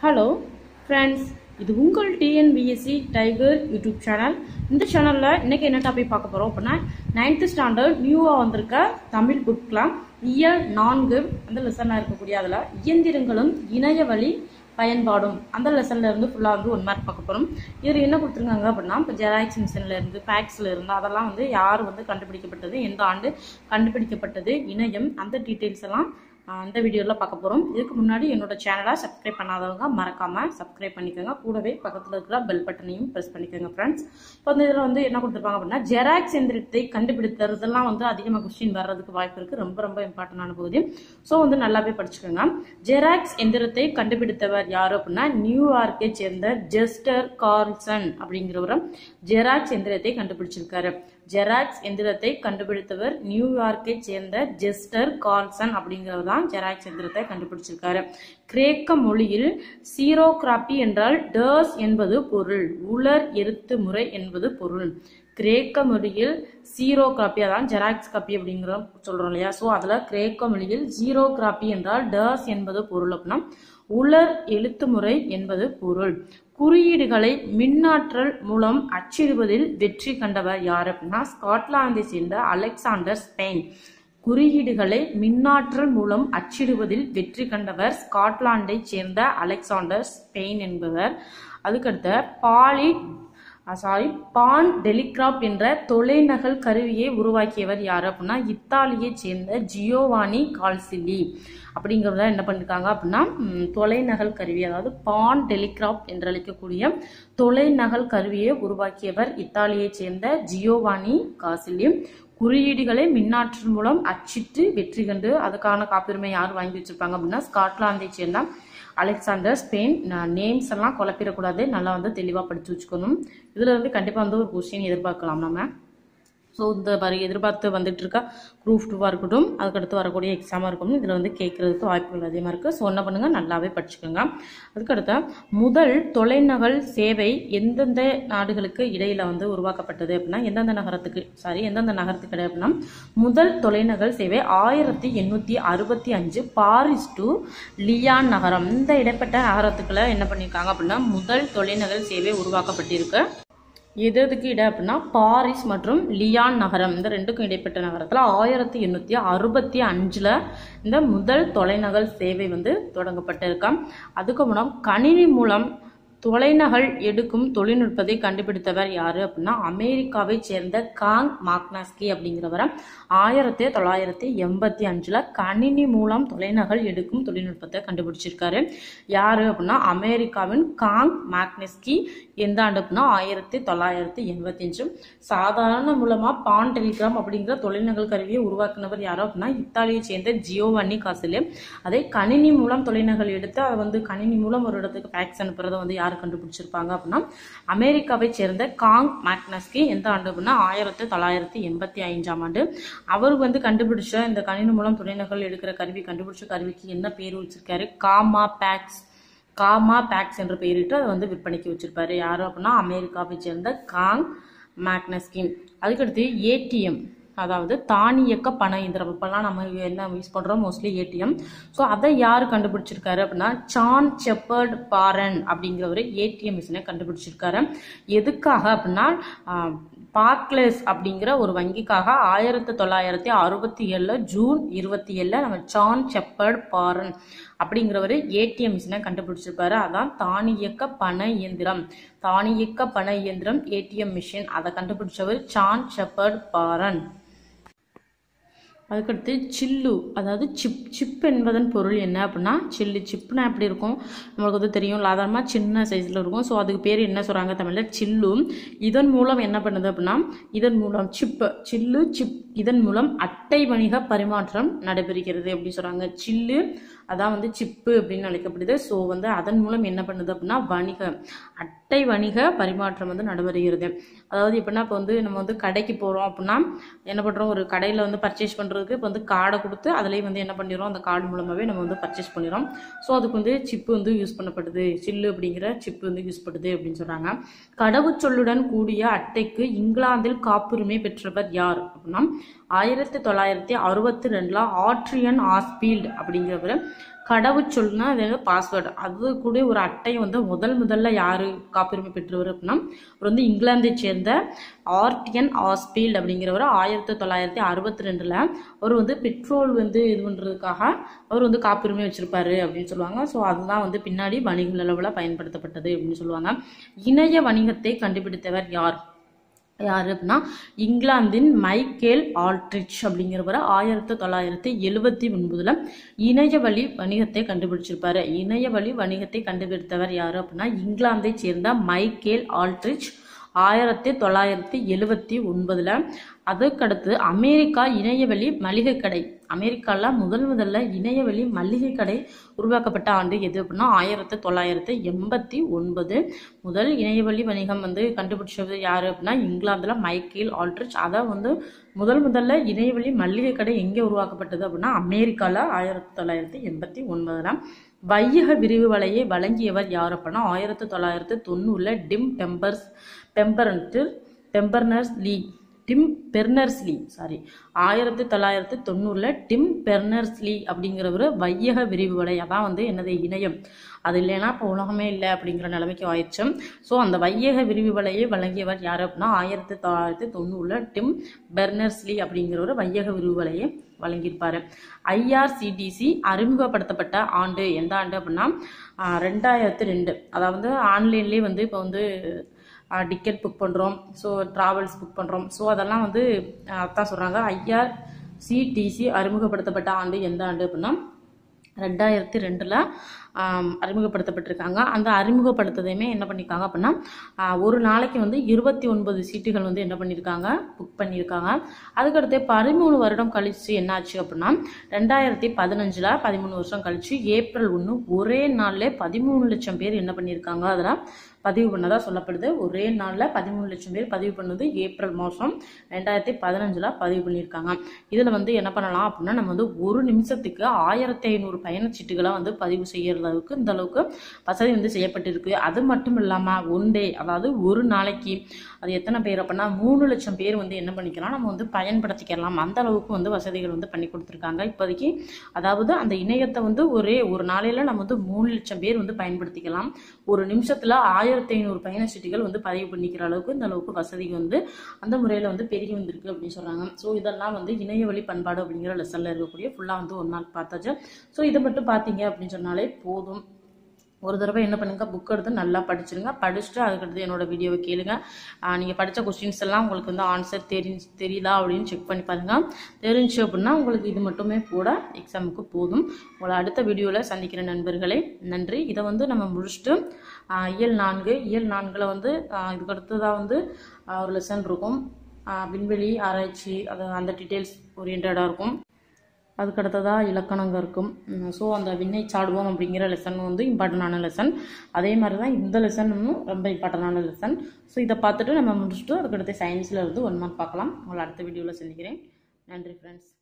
hello friends இது உங்கள் TNPSC tiger YouTube channel இந்த சேனலில் இன்னைக்கு என்ன டாபிக் பார்க்க போகிறோம் அப்படின்னா நைன்த்து ஸ்டாண்டர்ட் நியூவாக வந்திருக்க தமிழ் புக்கில் இயல் நான்கு அந்த லெசனில் இருக்கக்கூடிய அதில் இயந்திரங்களும் இணைய வழி பயன்பாடும் அந்த லெசன்ல இருந்து ஃபுல்லாக வந்து ஒன் மார்க் பார்க்க போகிறோம் இதில் என்ன கொடுத்துருக்காங்க அப்படின்னா இப்போ ஜெராக்ஸ் மிஷினில் இருந்து பேக்ஸில் இருந்து அதெல்லாம் வந்து யார் வந்து கண்டுபிடிக்கப்பட்டது எந்த ஆண்டு கண்டுபிடிக்கப்பட்டது இணையம் அந்த டீட்டெயில்ஸ் எல்லாம் ஆஹ் இந்த வீடியோவில் பார்க்க போகிறோம் இதுக்கு முன்னாடி என்னோட சேனலை சப்ஸ்கிரைப் பண்ணாதவங்க மறக்காமல் சப்ஸ்கிரைப் பண்ணிக்கோங்க கூடவே பக்கத்தில் இருக்கிற பெல் பட்டனையும் ப்ரெஸ் பண்ணிக்கோங்க ஃப்ரெண்ட்ஸ் இப்போ வந்து இதில் வந்து என்ன கொடுத்துருப்பாங்க அப்படின்னா ஜெராக்ஸ் எந்திரத்தை கண்டுபிடித்ததெல்லாம் வந்து அதிகமாக கொஸ்டின் வர்றதுக்கு வாய்ப்பு இருக்குது ரொம்ப ரொம்ப இம்பார்ட்டண்டான பகுதி ஸோ வந்து நல்லாவே படிச்சுக்கோங்க ஜெராக்ஸ் எந்திரத்தை கண்டுபிடித்தவர் யார் அப்படின்னா நியூயார்க்கை சேர்ந்த ஜெஸ்டர் கார்ல்சன் அப்படிங்கிறவர் ஜெராக்ஸ் எந்திரத்தை கண்டுபிடிச்சிருக்காரு ஜெராக்ஸ் எந்திரத்தை கண்டுபிடித்தவர் நியூயார்க்கை சேர்ந்த ஜெஸ்டர் கார்ல்சன் அப்படிங்கிறவர் தான் ஜெராக்ஸ் எந்திரத்தை கண்டுபிடிச்சிருக்காரு கிரேக்க மொழியில் சீரோகிராபி என்றால் டர்ஸ் என்பது பொருள் உலர் எருத்து முறை என்பது பொருள் கிரேக்க மொழியில் ஜீரோ காப்பி அதான் ஜெராக்ஸ் காப்பி அப்படிங்கிற சொல்றோம் இல்லையா ஸோ அதில் கிரேக்க மொழியில் ஜீரோ கிராப்பி என்றால் டர்ஸ் என்பது பொருள் அப்படின்னா உலர் எழுத்து முறை என்பது பொருள் குறியீடுகளை மின்னாற்றல் மூலம் அச்சிடுவதில் வெற்றி கண்டவர் யார் அப்படின்னா ஸ்காட்லாந்தை சேர்ந்த அலெக்சாண்டர் ஸ்பெயின் குறியீடுகளை மின்னாற்றல் மூலம் அச்சிடுவதில் வெற்றி கண்டவர் ஸ்காட்லாண்டை சேர்ந்த அலெக்சாண்டர் ஸ்பெயின் என்பவர் அதுக்கடுத்த பாலி சாரி பான் டெலிகிராப் என்ற தொலைநகல் கருவியை உருவாக்கியவர் யார் அப்படின்னா இத்தாலியை சேர்ந்த ஜியோவானி கால்சிலி அப்படிங்கிறத என்ன பண்ணிருக்காங்க அப்படின்னா ம், தொலைநகல் கருவி அதாவது பான் டெலிகிராப் என்று அழைக்கக்கூடிய தொலைநகல் கருவியை உருவாக்கியவர் இத்தாலியை சேர்ந்த ஜியோவானி காசிலி குறியீடுகளை மின்னாற்றல் மூலம் அச்சிட்டு வெற்றி கண்டு அதுக்கான காப்புரிமை யார் வாங்கி வச்சிருப்பாங்க அப்படின்னா ஸ்காட்லாந்தை சேர்ந்த அலெக்சாண்டர் ஸ்பெயின் நேம்ஸ் எல்லாம் குழப்பிடக்கூடாது நல்லா வந்து தெளிவாக படித்து வச்சுக்கணும் இதில் வந்து கண்டிப்பாக வந்து ஒரு கொஸ்டின் எதிர்பார்க்கலாம் நம்ம ஸோ இந்த மாதிரி எதிர்பார்த்து வந்துட்டு இருக்க குரூப் டூவாக இருக்கட்டும் அதுக்கடுத்து வரக்கூடிய எக்ஸாமாக இருக்கட்டும் இதில் வந்து கேட்கறதுக்கு வாய்ப்புகள் அதிகமாக இருக்குது ஸோ என்ன பண்ணுங்கள் நல்லாவே படிச்சுக்கோங்க அதுக்கடுத்த முதல் தொலைநகல் சேவை எந்தெந்த நாடுகளுக்கு இடையில வந்து உருவாக்கப்பட்டது அப்படின்னா எந்தெந்த நகரத்துக்கு சாரி எந்தெந்த நகரத்துக்கு இடையே அப்படின்னா முதல் தொலைநகல் சேவை ஆயிரத்தி எண்ணூற்றி அறுபத்தி அஞ்சு பாரிஸ் டு லியான் நகரம் இந்த இடைப்பட்ட நகரத்துக்குள்ள என்ன பண்ணியிருக்காங்க அப்படின்னா முதல் தொலைநகல் சேவை உருவாக்கப்பட்டிருக்கு எது எதுக்கு இடம் அப்படின்னா பாரிஸ் மற்றும் லியான் நகரம் இந்த ரெண்டுக்கும் இடைப்பட்ட நகரத்தில் ஆயிரத்தி எண்ணூற்றி அறுபத்தி அஞ்சில் இந்த முதல் தொலைநகல் சேவை வந்து தொடங்கப்பட்டிருக்காம் அதுக்கு மூலம் கணினி மூலம் தொலைநகல் எடுக்கும் தொழில்நுட்பத்தை கண்டுபிடித்தவர் யாரு அப்படின்னா அமெரிக்காவை சேர்ந்த காங் மாக்னாஸ்கி அப்படிங்கிறவரை ஆயிரத்தி தொள்ளாயிரத்தி எண்பத்தி அஞ்சுல கணினி மூலம் தொலைநகல் எடுக்கும் தொழில்நுட்பத்தை கண்டுபிடிச்சிருக்காரு யாரு அப்படின்னா அமெரிக்காவின் காங் மாக்னஸ்கி எந்த ஆண்டு அப்படின்னா ஆயிரத்தி தொள்ளாயிரத்தி எண்பத்தி அஞ்சு சாதாரண மூலமா பான் டெலிகிராம் அப்படிங்கிற தொலைநகல் கருவியை உருவாக்குனவர் யாரோ அப்படின்னா இத்தாலியை சேர்ந்த ஜியோவன்னி காசிலே அதை கணினி மூலம் தொலைநகல் எடுத்து அதை வந்து கணினி மூலம் ஒரு இடத்துக்கு ஃபேக்ஸ் அனுப்புறதை வந்து யார் கண்டுபிடிச்சிருப்பாங்க அப்படின்னா அமெரிக்காவை சேர்ந்த காங் மேக்னஸ்கி எந்த ஆண்டு அப்படின்னா ஆயிரத்தி தொள்ளாயிரத்தி எண்பத்தி ஐந்தாம் ஆண்டு அவர் வந்து கண்டுபிடிச்ச இந்த கணினி மூலம் தொலைநகல் எடுக்கிற கருவி கண்டுபிடிச்ச கருவிக்கு என்ன பேர் வச்சிருக்காரு காமா பேக்ஸ் காமா பேக்ஸ் என்று பெயரிட்டு அதை வந்து விற்பனைக்கு வச்சிருப்பாரு யாரு அப்படின்னா அமெரிக்காவை சேர்ந்த காங் மேக்னஸ்கி அதுக்கடுத்து ஏடிஎம் அதாவது தானியக்க பண இயந்திரம் இப்பெல்லாம் நம்ம என்ன யூஸ் பண்றோம் மோஸ்ட்லி ஏடிஎம் ஸோ அதை யார் கண்டுபிடிச்சிருக்காரு அப்படின்னா சான் செப்பர்ட் பாரன் அப்படிங்கிறவர் ஏடிஎம் மிஷினை கண்டுபிடிச்சிருக்காரு எதுக்காக அப்படின்னா ஆஹ், பார்க்லேஸ் அப்படிங்கிற ஒரு வங்கிக்காக ஆயிரத்தி தொள்ளாயிரத்தி அறுபத்தி ஏழுல ஜூன் இருபத்தி ஏழுல நம்ம சான் செப்பர்ட் பாரன் அப்படிங்கிறவர் ஏடிஎம் மிஷினை கண்டுபிடிச்சிருப்பாரு அதான் தானியக்க பண இயந்திரம் தானியக்க பண இயந்திரம் ஏடிஎம் மிஷின் அதை கண்டுபிடிச்சவர் சான் செப்பர்ட் பாரன் அதுக்கடுத்து சில்லு அதாவது சிப் சிப் என்பதன் பொருள் என்ன அப்படின்னா சில்லு சிப்னா எப்படி இருக்கும் நம்மளுக்கு வந்து தெரியும் சாதாரணமாக சின்ன சைஸில் இருக்கும் ஸோ அதுக்கு பேர் என்ன சொல்கிறாங்க தமிழில் சில்லு இதன் மூலம் என்ன பண்ணுது அப்படின்னா இதன் மூலம் சிப்பு சில்லு சிப் இதன் மூலம் அட்டை வணிக பரிமாற்றம் நடைபெறுகிறது எப்படி சொல்கிறாங்க சில்லு அதான் வந்து சிப்பு அப்படின்னு அழைக்கப்படுது ஸோ வந்து அதன் மூலம் என்ன பண்ணுது அப்படின்னா வணிக அட்டை வணிக பரிமாற்றம் வந்து நடைபெறுகிறது அதாவது எப்படின்னா இப்போ வந்து நம்ம வந்து கடைக்கு போகிறோம் அப்படின்னா என்ன பண்ணுறோம் ஒரு கடையில் வந்து பர்ச்சேஸ் பண்ணுறதுக்கு இப்போ வந்து கார்டை கொடுத்து அதுலேயே வந்து என்ன பண்ணிடுறோம் அந்த கார்டு மூலமாகவே நம்ம வந்து பர்ச்சேஸ் பண்ணிடுறோம் ஸோ அதுக்கு வந்து சிப்பு வந்து யூஸ் பண்ணப்படுது சில்லு அப்படிங்கிற சிப்பு வந்து யூஸ் பண்ணுது அப்படின்னு சொல்கிறாங்க கடவுச்சொல்லுடன் கூடிய அட்டைக்கு இங்கிலாந்தில் காப்புரிமை பெற்றவர் யார் அப்படின்னா ஆயிரத்தி தொள்ளாயிரத்தி அறுபத்தி ரெண்டில் ஆட்ரியன் ஆஸ்பீல்ட் அப்படிங்கிறவர் கடவுச்சொல்னா அது பாஸ்வேர்டு அது கூட ஒரு அட்டையை வந்து முதல் முதல்ல யார் காப்புரிமை பெற்றவர் அப்படின்னா அவர் வந்து இங்கிலாந்தை சேர்ந்த ஆர்டியன் ஆஸ்பீல்ட் அப்படிங்கிறவர் ஆயிரத்தி தொள்ளாயிரத்தி அறுபத்தி ரெண்டில் அவர் வந்து பெட்ரோல் வந்து இது பண்ணுறதுக்காக அவர் வந்து காப்புரிமை வச்சிருப்பாரு அப்படின்னு சொல்லுவாங்க ஸோ அதுதான் வந்து பின்னாடி வணிக அளவில் பயன்படுத்தப்பட்டது அப்படின்னு சொல்லுவாங்க இணைய வணிகத்தை கண்டுபிடித்தவர் யார் யார் அப்படின்னா இங்கிலாந்தின் மைக்கேல் ஆல்ட்ரிச் அப்படிங்கிறவர் ஆயிரத்தி தொள்ளாயிரத்தி எழுபத்தி ஒன்பதுல இணைய வழி வணிகத்தை கண்டுபிடிச்சிருப்பாரு இணைய வழி வணிகத்தை கண்டுபிடித்தவர் யார் அப்படின்னா இங்கிலாந்தை சேர்ந்த மைக்கேல் ஆல்ட்ரிச் ஆயிரத்தி தொள்ளாயிரத்தி எழுவத்தி ஒன்பதுல அதுக்கடுத்து அமெரிக்கா இணையவழி மளிகை கடை அமெரிக்காவில் முதல் முதல்ல இணையவழி மளிகை கடை உருவாக்கப்பட்ட ஆண்டு எது அப்படின்னா ஆயிரத்தி தொள்ளாயிரத்தி எண்பத்தி ஒன்பது முதல் இணையவழி வணிகம் வந்து கண்டுபிடிச்சது யார் அப்படின்னா இங்கிலாந்தில் மைக்கேல் ஆல்ட்ரிச் அதை வந்து முதல் முதல்ல இணையவழி மளிகை கடை எங்கே உருவாக்கப்பட்டது அப்படின்னா அமெரிக்காவில் ஆயிரத்தி தொள்ளாயிரத்தி எண்பத்தி ஒன்பதுல வையக விரிவு வலையை வழங்கியவர் யார் அப்படின்னா ஆயிரத்தி தொள்ளாயிரத்தி தொண்ணூறில் டிம் டெம்பர்ஸ் டெம்பரன்ட்டு டெம்பர்னர்ஸ் லீ டிம் பெர்னர்ஸ்லி சாரி ஆயிரத்தி தொள்ளாயிரத்தி தொண்ணூறில் டிம் பெர்னர்ஸ்லி அப்படிங்கிறவர் வையக விரிவு வலை அதான் வந்து என்னது இணையம் அது இல்லைன்னா இப்போ உலகமே இல்லை அப்படிங்கிற நிலைமைக்கு ஆயிடுச்சு ஸோ அந்த வையக விரிவு வலையை வழங்கியவர் யார் அப்படின்னா ஆயிரத்தி தொள்ளாயிரத்தி தொண்ணூறில் டிம் பெர்னர்ஸ்லி அப்படிங்கிறவர் வையக விரிவு வலையை வழங்கியிருப்பாரு ஐஆர்சிடிசி அறிமுகப்படுத்தப்பட்ட ஆண்டு எந்த ஆண்டு அப்படின்னா ஆஹ் ரெண்டாயிரத்தி ரெண்டு அதாவது ஆன்லைன்லேயே வந்து இப்போ வந்து டிக்கெட் புக் பண்ணுறோம் ஸோ ட்ராவல்ஸ் புக் பண்ணுறோம் ஸோ அதெல்லாம் வந்து ஆஹ் அதான் சொல்கிறாங்க ஐஆர் சிடிசி அறிமுகப்படுத்தப்பட்ட ஆண்டு எந்த ஆண்டு அப்படின்னா ரெண்டாயிரத்தி ரெண்டில் அறிமுகப்படுத்தப்பட்டிருக்காங்க அந்த அறிமுகப்படுத்ததையுமே என்ன பண்ணியிருக்காங்க அப்படின்னா ஆஹ் ஒரு நாளைக்கு வந்து இருபத்தி ஒன்பது சீட்டுகள் வந்து என்ன பண்ணியிருக்காங்க புக் பண்ணியிருக்காங்க அதுக்கடுத்து பதிமூணு வருடம் கழிச்சு என்னாச்சு அப்படின்னா ரெண்டாயிரத்தி பதினஞ்சில் பதிமூணு வருஷம் கழிச்சு ஏப்ரல் ஒன்று ஒரே நாளில் பதிமூணு லட்சம் பேர் என்ன பண்ணியிருக்காங்க அதில் பதிவு பண்ணதா சொல்லப்படுது ஒரே நாளில் பதிமூணு லட்சம் பேர் பதிவு பண்ணது ஏப்ரல் மாதம் ரெண்டாயிரத்தி பதினஞ்சில் பதிவு பண்ணியிருக்காங்க இதில் வந்து என்ன பண்ணலாம் அப்படின்னா நம்ம வந்து ஒரு நிமிஷத்துக்கு ஆயிரத்தி ஐநூறு பயணச்சீட்டுகளை வந்து பதிவு செய்யற அளவுக்கு இந்த அளவுக்கு வசதி வந்து செய்யப்பட்டிருக்கு அது மட்டும் இல்லாமல் ஒன் டே அதாவது ஒரு நாளைக்கு அது எத்தனை பேர் அப்படின்னா மூணு லட்சம் பேர் வந்து என்ன பண்ணிக்கலாம் நம்ம வந்து பயன்படுத்திக்கலாம் அந்த அளவுக்கு வந்து வசதிகள் வந்து பண்ணி கொடுத்துருக்காங்க இப்போதைக்கு அதாவது அந்த இணையத்தை வந்து ஒரே ஒரு நாளையில் நம்ம வந்து மூணு லட்சம் பேர் வந்து பயன்படுத்திக்கலாம் ஒரு நிமிஷத்தில் ஆயிரத்தி ஐநூறு பயணச்சீட்டுகள் வந்து பதிவு பண்ணிக்கிற அளவுக்கு இந்த அளவுக்கு வசதி வந்து அந்த முறையில் வந்து பெருகி வந்திருக்கு அப்படின்னு சொல்கிறாங்க ஸோ இதெல்லாம் வந்து இணையவழி பண்பாடு அப்படிங்கிற லெசனில் இருக்கக்கூடிய ஃபுல்லாக வந்து ஒரு நாள் பார்த்தாச்சு ஸோ இதை மட்டும் பார்த்தீங்க அப்படின்னு சொன்னாலே போதும் ஒரு தடவை என்ன பண்ணுங்க புக் எடுத்து நல்லா படிச்சிருங்க படிச்சுட்டு அதுக்கடுத்து என்னோட வீடியோவை கேளுங்க நீங்கள் படித்த கொஸ்டின்ஸ் எல்லாம் உங்களுக்கு வந்து ஆன்சர் தெரிஞ்சு தெரியுதா அப்படின்னு செக் பண்ணி பாருங்க தெரிஞ்சு அப்படின்னா உங்களுக்கு இது மட்டுமே கூட எக்ஸாமுக்கு போதும் உங்களை அடுத்த வீடியோவில் சந்திக்கிற நண்பர்களே நன்றி இதை வந்து நம்ம முடிச்சுட்டு ஆஹ், இயல் நான்கு இயல் நான்கில் வந்து ஆஹ், இதுக்கு அடுத்ததாக வந்து ஆஹ், ஒரு லெசன் இருக்கும் ஆஹ், விண்வெளி ஆராய்ச்சி அது அந்த டீட்டெயில்ஸ் ஓரியன்டாக இருக்கும் அதுக்கு அடுத்ததாக இலக்கணங்க இருக்கும் ஸோ அந்த விண்ணை சாடுவோம் அப்படிங்கிற லெசன் வந்து இம்பார்ட்டண்டான லெசன் அதே மாதிரி தான் இந்த லெசனும் ரொம்ப இம்பார்ட்டண்டான லெசன் ஸோ இதை பார்த்துட்டு நம்ம முடிச்சுட்டு அதுக்கடுத்து சயின்ஸில் இருந்து ஒன் மார்க் பார்க்கலாம் உங்களை அடுத்த வீடியோவில் சந்திக்கிறேன் நன்றி ஃப்ரெண்ட்ஸ்